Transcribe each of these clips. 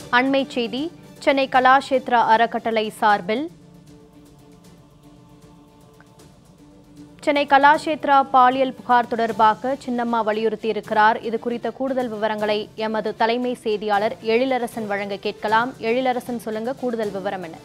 அண்மை செய்தி சென்னை கலாஷேத்ரா அறக்கட்டளை சார்பில் சென்னை கலாஷேத்ரா பாலியல் புகார் தொடர்பாக சின்னம்மா வலியுறுத்தியிருக்கிறார் இது குறித்த கூடுதல் விவரங்களை எமது தலைமை செய்தியாளர் எழிலரசன் வழங்க கேட்கலாம் எழிலரசன் சொல்லுங்க கூடுதல் விவரம் என்ன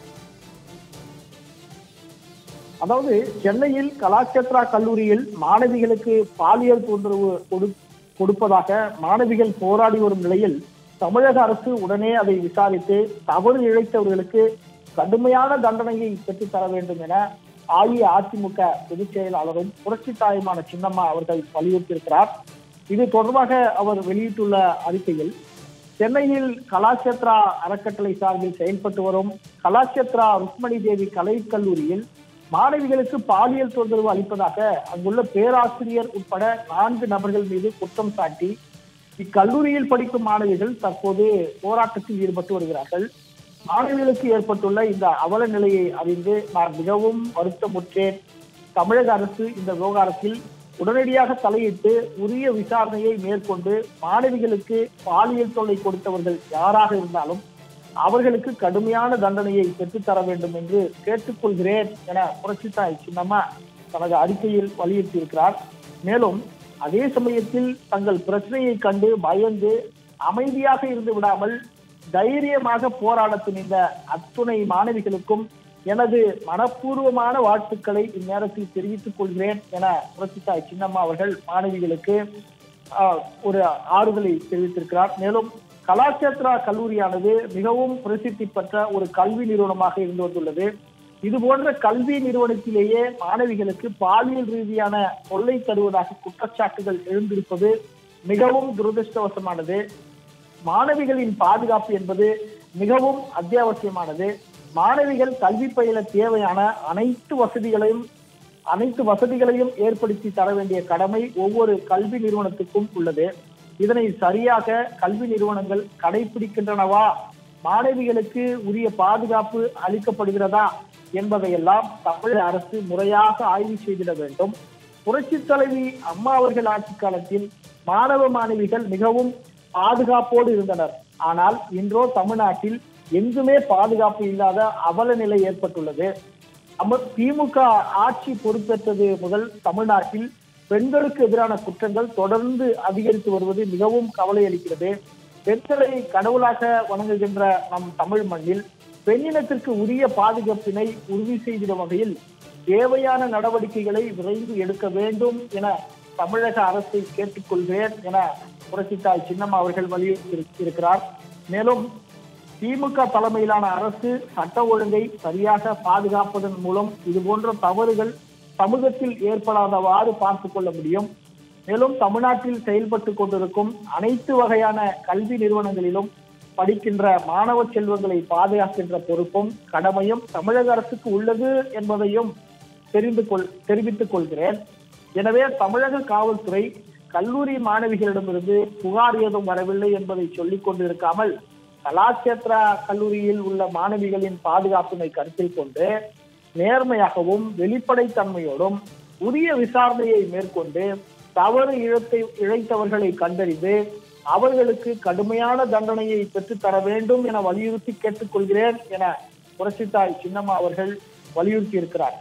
அதாவது சென்னையில் கலாச்சேத்ரா கல்லூரியில் மாணவிகளுக்கு பாலியல் தொந்தரவு கொடு கொடுப்பதாக மாணவிகள் போராடி வரும் நிலையில் தமிழக அரசு உடனே அதை விசாரித்து தவறு இழைத்தவர்களுக்கு கடுமையான தண்டனையை பெற்றுத் தர வேண்டும் என அஇஅதிமுக பொதுச் செயலாளரும் புரட்சி தாயுமான சின்னம்மா அவர்கள் வலியுறுத்தியிருக்கிறார் இது தொடர்பாக அவர் வெளியிட்டுள்ள அறிக்கையில் சென்னையில் கலாச்சேத்ரா அறக்கட்டளை சார்பில் செயல்பட்டு வரும் கலாச்சேத்ரா ருக்மணி தேவி கலைக் கல்லூரியில் மாணவிகளுக்கு பாலியல் தொந்தரவு அளிப்பதாக அங்குள்ள பேராசிரியர் உட்பட நான்கு நபர்கள் மீது குற்றம் சாட்டி இக்கல்லூரியில் படிக்கும் மாணவிகள் தற்போது போராட்டத்தில் ஈடுபட்டு வருகிறார்கள் மாணவிகளுக்கு ஏற்பட்டுள்ள இந்த அவல நிலையை அறிந்து நான் மிகவும் வருத்தமுற்றேன் தமிழக அரசு இந்த விவகாரத்தில் உடனடியாக தலையிட்டு உரிய விசாரணையை மேற்கொண்டு மாணவிகளுக்கு பாலியல் தொல்லை கொடுத்தவர்கள் யாராக இருந்தாலும் அவர்களுக்கு கடுமையான தண்டனையை பெற்றுத்தர வேண்டும் என்று கேட்டுக்கொள்கிறேன் என புரட்சித்தாய் சின்னம்மா தனது அறிக்கையில் வலியுறுத்தியிருக்கிறார் மேலும் அதே சமயத்தில் தங்கள் பிரச்சனையை கண்டு பயந்து அமைதியாக இருந்து விடாமல் தைரியமாக போராட துணிந்த அத்துணை மாணவிகளுக்கும் எனது மனப்பூர்வமான வாழ்த்துக்களை இந்நேரத்தில் தெரிவித்துக் கொள்கிறேன் என புரட்சித்தாய் சின்னம்மா அவர்கள் மாணவிகளுக்கு ஆஹ், ஒரு ஆறுதலை தெரிவித்திருக்கிறார் மேலும் கலாச்சேத்ரா கல்லூரியானது மிகவும் பிரசித்தி பெற்ற ஒரு கல்வி நிறுவனமாக இருந்து வந்துள்ளது இது போன்ற கல்வி நிறுவனத்திலேயே மாணவிகளுக்கு பாலியல் ரீதியான தொல்லை தருவதாக குற்றச்சாட்டுகள் எழுந்திருப்பது மிகவும் துரதிருஷ்டவசமானது மாணவிகளின் பாதுகாப்பு என்பது மிகவும் அத்தியாவசியமானது மாணவிகள் கல்வி பயில தேவையான அனைத்து வசதிகளையும் அனைத்து வசதிகளையும் ஏற்படுத்தி தர வேண்டிய கடமை ஒவ்வொரு கல்வி நிறுவனத்துக்கும் உள்ளது இதனை சரியாக கல்வி நிறுவனங்கள் கடைபிடிக்கின்றனவா மாணவிகளுக்கு உரிய பாதுகாப்பு அளிக்கப்படுகிறதா என்பதையெல்லாம் தமிழக அரசு முறையாக ஆய்வு செய்திட வேண்டும் புரட்சி தலைவி அம்மா அவர்கள் ஆட்சி காலத்தில் மாணவ மாணவிகள் மிகவும் பாதுகாப்போடு இருந்தனர் ஆனால் இன்றோ தமிழ்நாட்டில் எங்குமே பாதுகாப்பு இல்லாத அவல நிலை ஏற்பட்டுள்ளது நம்ம திமுக ஆட்சி பொறுப்பேற்றது முதல் தமிழ்நாட்டில் பெண்களுக்கு எதிரான குற்றங்கள் தொடர்ந்து அதிகரித்து வருவது மிகவும் கவலை அளிக்கிறது பெண்களை கடவுளாக வணங்குகின்ற நம் தமிழ் மண்ணில் பெண்ணினத்திற்கு உரிய பாதுகாப்பினை உறுதி செய்திடும் வகையில் தேவையான நடவடிக்கைகளை விரைந்து எடுக்க வேண்டும் என தமிழக அரசை கேட்டுக்கொள்கிறேன் என புரட்சித்தாய் சின்னம்மா அவர்கள் வலியுறுத்தி இருக்கிறார் மேலும் திமுக தலைமையிலான அரசு சட்ட ஒழுங்கை சரியாக பாதுகாப்பதன் மூலம் இது போன்ற தவறுகள் சமூகத்தில் ஏற்படாதவாறு பார்த்துக் கொள்ள முடியும் மேலும் தமிழ்நாட்டில் செயல்பட்டு கொண்டிருக்கும் அனைத்து வகையான கல்வி நிறுவனங்களிலும் படிக்கின்ற மாணவ செல்வங்களை பாதுகாக்கின்ற பொறுப்பும் கடமையும் தமிழக அரசுக்கு உள்ளது என்பதையும் தெரிந்து கொள் தெரிவித்துக் கொள்கிறேன் எனவே தமிழக காவல்துறை கல்லூரி மாணவிகளிடமிருந்து புகார் ஏதும் வரவில்லை என்பதை சொல்லிக் கொண்டிருக்காமல் கலாச்சேத்ரா கல்லூரியில் உள்ள மாணவிகளின் பாதுகாப்பினை கருத்தில் கொண்டு நேர்மையாகவும் வெளிப்படைத்தன்மையோடும் உரிய விசாரணையை மேற்கொண்டு தவறு இழத்தை இழைத்தவர்களை கண்டறிந்து அவர்களுக்கு கடுமையான தண்டனையை பெற்றுத்தர வேண்டும் என வலியுறுத்தி கேட்டுக்கொள்கிறேன் என புரட்சித்தாய் சின்னம்மா அவர்கள் வலியுறுத்தி இருக்கிறார்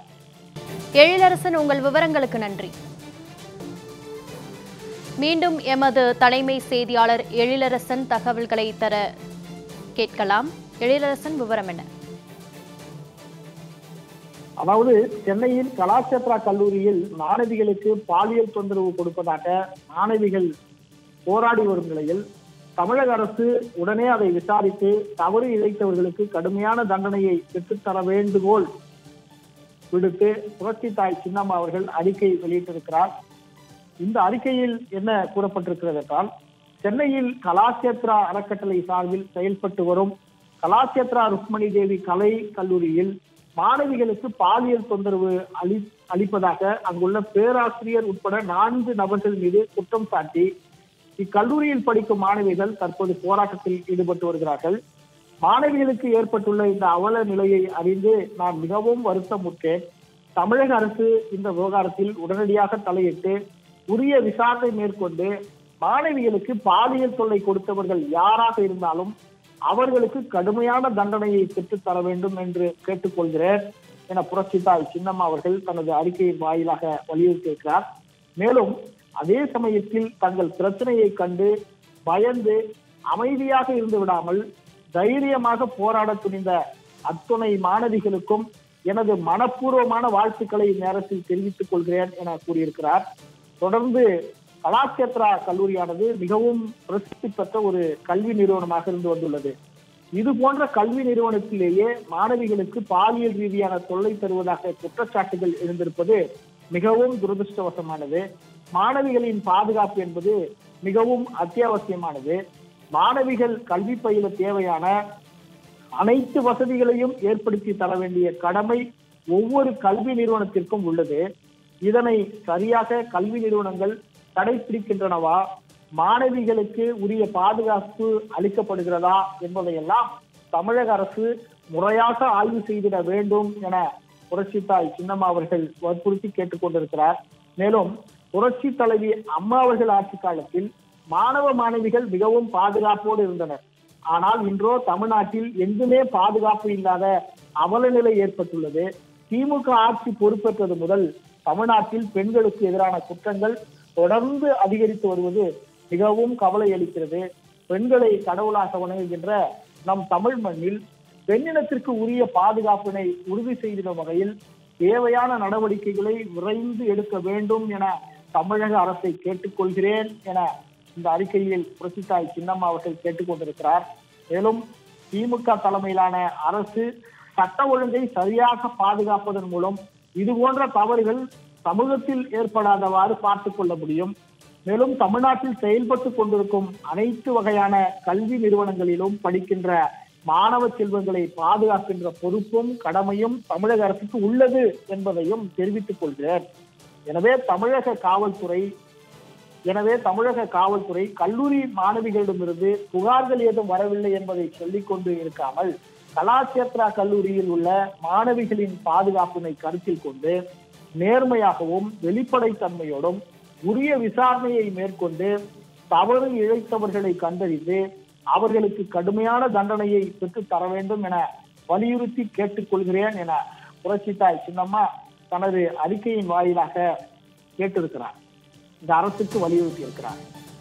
எழிலரசன் உங்கள் விவரங்களுக்கு நன்றி மீண்டும் எமது தலைமை செய்தியாளர் எழிலரசன் தகவல்களை தர கேட்கலாம் எழிலரசன் விவரம் என்ன அதாவது சென்னையில் கலாச்சேத்ரா கல்லூரியில் மாணவிகளுக்கு பாலியல் தொந்தரவு கொடுப்பதாக மாணவிகள் போராடி வரும் நிலையில் தமிழக அரசு உடனே அதை விசாரித்து தவறு இழைத்தவர்களுக்கு கடுமையான தண்டனையை பெற்றுத்தர வேண்டுகோள் விடுத்து புரட்சி தாய் சின்னம்மா அவர்கள் அறிக்கை வெளியிட்டிருக்கிறார் இந்த அறிக்கையில் என்ன கூறப்பட்டிருக்கிறது என்றால் சென்னையில் கலாச்சேத்ரா அறக்கட்டளை சார்பில் செயல்பட்டு வரும் கலாச்சேத்ரா ருக்மணி தேவி கலை கல்லூரியில் மாணவிகளுக்கு பாலியல் தொந்தரவு அளி அளிப்பதாக அங்குள்ள பேராசிரியர் உட்பட நான்கு நபர்கள் மீது குற்றம் சாட்டி இக்கல்லூரியில் படிக்கும் மாணவிகள் தற்போது போராட்டத்தில் ஈடுபட்டு வருகிறார்கள் மாணவிகளுக்கு ஏற்பட்டுள்ள இந்த அவல நிலையை அறிந்து நான் மிகவும் வருத்தமுற்றேன் தமிழக அரசு இந்த விவகாரத்தில் உடனடியாக தலையிட்டு உரிய விசாரணை மேற்கொண்டு மாணவிகளுக்கு பாலியல் தொல்லை கொடுத்தவர்கள் யாராக இருந்தாலும் அவர்களுக்கு கடுமையான தண்டனையை பெற்றுத் தர வேண்டும் என்று கேட்டுக்கொள்கிறேன் என புரட்சித்தாய் சின்னம்மா அவர்கள் தனது அறிக்கையின் வாயிலாக வலியுறுத்தியிருக்கிறார் மேலும் அதே சமயத்தில் தங்கள் பிரச்சனையை கண்டு பயந்து அமைதியாக இருந்து விடாமல் தைரியமாக போராட துணிந்த அத்துணை மாணவிகளுக்கும் எனது மனப்பூர்வமான வாழ்த்துக்களை இந்நேரத்தில் தெரிவித்துக் கொள்கிறேன் என கூறியிருக்கிறார் தொடர்ந்து கலாக்கேத்ரா கல்லூரியானது மிகவும் பிரசித்தி பெற்ற ஒரு கல்வி நிறுவனமாக இருந்து வந்துள்ளது இது போன்ற கல்வி நிறுவனத்திலேயே மாணவிகளுக்கு பாலியல் ரீதியான தொல்லை தருவதாக குற்றச்சாட்டுகள் எழுந்திருப்பது மிகவும் துரதிருஷ்டவசமானது மாணவிகளின் பாதுகாப்பு என்பது மிகவும் அத்தியாவசியமானது மாணவிகள் கல்வி பயில தேவையான அனைத்து வசதிகளையும் ஏற்படுத்தி தர வேண்டிய கடமை ஒவ்வொரு கல்வி நிறுவனத்திற்கும் உள்ளது இதனை சரியாக கல்வி நிறுவனங்கள் கடைபிடிக்கின்றனவா மாணவிகளுக்கு உரிய பாதுகாப்பு அளிக்கப்படுகிறதா என்பதையெல்லாம் தமிழக அரசு முறையாக ஆய்வு செய்திட வேண்டும் என புரட்சித்தாய் சின்னம்மா அவர்கள் வற்புறுத்தி கேட்டுக்கொண்டிருக்கிறார் மேலும் புரட்சி தலைவி அம்மா அவர்கள் ஆட்சி காலத்தில் மாணவ மாணவிகள் மிகவும் பாதுகாப்போடு இருந்தனர் ஆனால் இன்றோ தமிழ்நாட்டில் எங்குமே பாதுகாப்பு இல்லாத அவல நிலை ஏற்பட்டுள்ளது திமுக ஆட்சி பொறுப்பேற்றது முதல் தமிழ்நாட்டில் பெண்களுக்கு எதிரான குற்றங்கள் தொடர்ந்து அதிகரித்து வருவது மிகவும் கவலை அளிக்கிறது பெண்களை கடவுளாக வணங்குகின்ற நம் தமிழ் மண்ணில் பெண்ணினத்திற்கு உரிய பாதுகாப்பினை உறுதி செய்திடும் வகையில் தேவையான நடவடிக்கைகளை விரைந்து எடுக்க வேண்டும் என தமிழக அரசை கேட்டுக்கொள்கிறேன் என இந்த அறிக்கையில் புரட்சித்தாய் சின்னம்மா அவர்கள் கேட்டுக்கொண்டிருக்கிறார் மேலும் திமுக தலைமையிலான அரசு சட்ட ஒழுங்கை சரியாக பாதுகாப்பதன் மூலம் இது போன்ற தவறுகள் சமூகத்தில் ஏற்படாதவாறு பார்த்துக் கொள்ள முடியும் மேலும் தமிழ்நாட்டில் செயல்பட்டு கொண்டிருக்கும் அனைத்து வகையான கல்வி நிறுவனங்களிலும் படிக்கின்ற மாணவ செல்வங்களை பாதுகாக்கின்ற பொறுப்பும் கடமையும் தமிழக அரசுக்கு உள்ளது என்பதையும் தெரிவித்துக் கொள்கிறேன் எனவே தமிழக காவல்துறை எனவே தமிழக காவல்துறை கல்லூரி மாணவிகளிடமிருந்து புகார்கள் ஏதும் வரவில்லை என்பதை சொல்லிக் கொண்டு இருக்காமல் கலாச்சேத்ரா கல்லூரியில் உள்ள மாணவிகளின் பாதுகாப்பினை கருத்தில் கொண்டு நேர்மையாகவும் வெளிப்படைத்தன்மையோடும் உரிய விசாரணையை மேற்கொண்டு தவறு இழைத்தவர்களை கண்டறிந்து அவர்களுக்கு கடுமையான தண்டனையை பெற்றுத் தர வேண்டும் என வலியுறுத்தி கேட்டுக்கொள்கிறேன் என புரட்சித்தாய் சின்னம்மா தனது அறிக்கையின் வாயிலாக கேட்டிருக்கிறார் இந்த அரசுக்கு வலியுறுத்தி இருக்கிறார்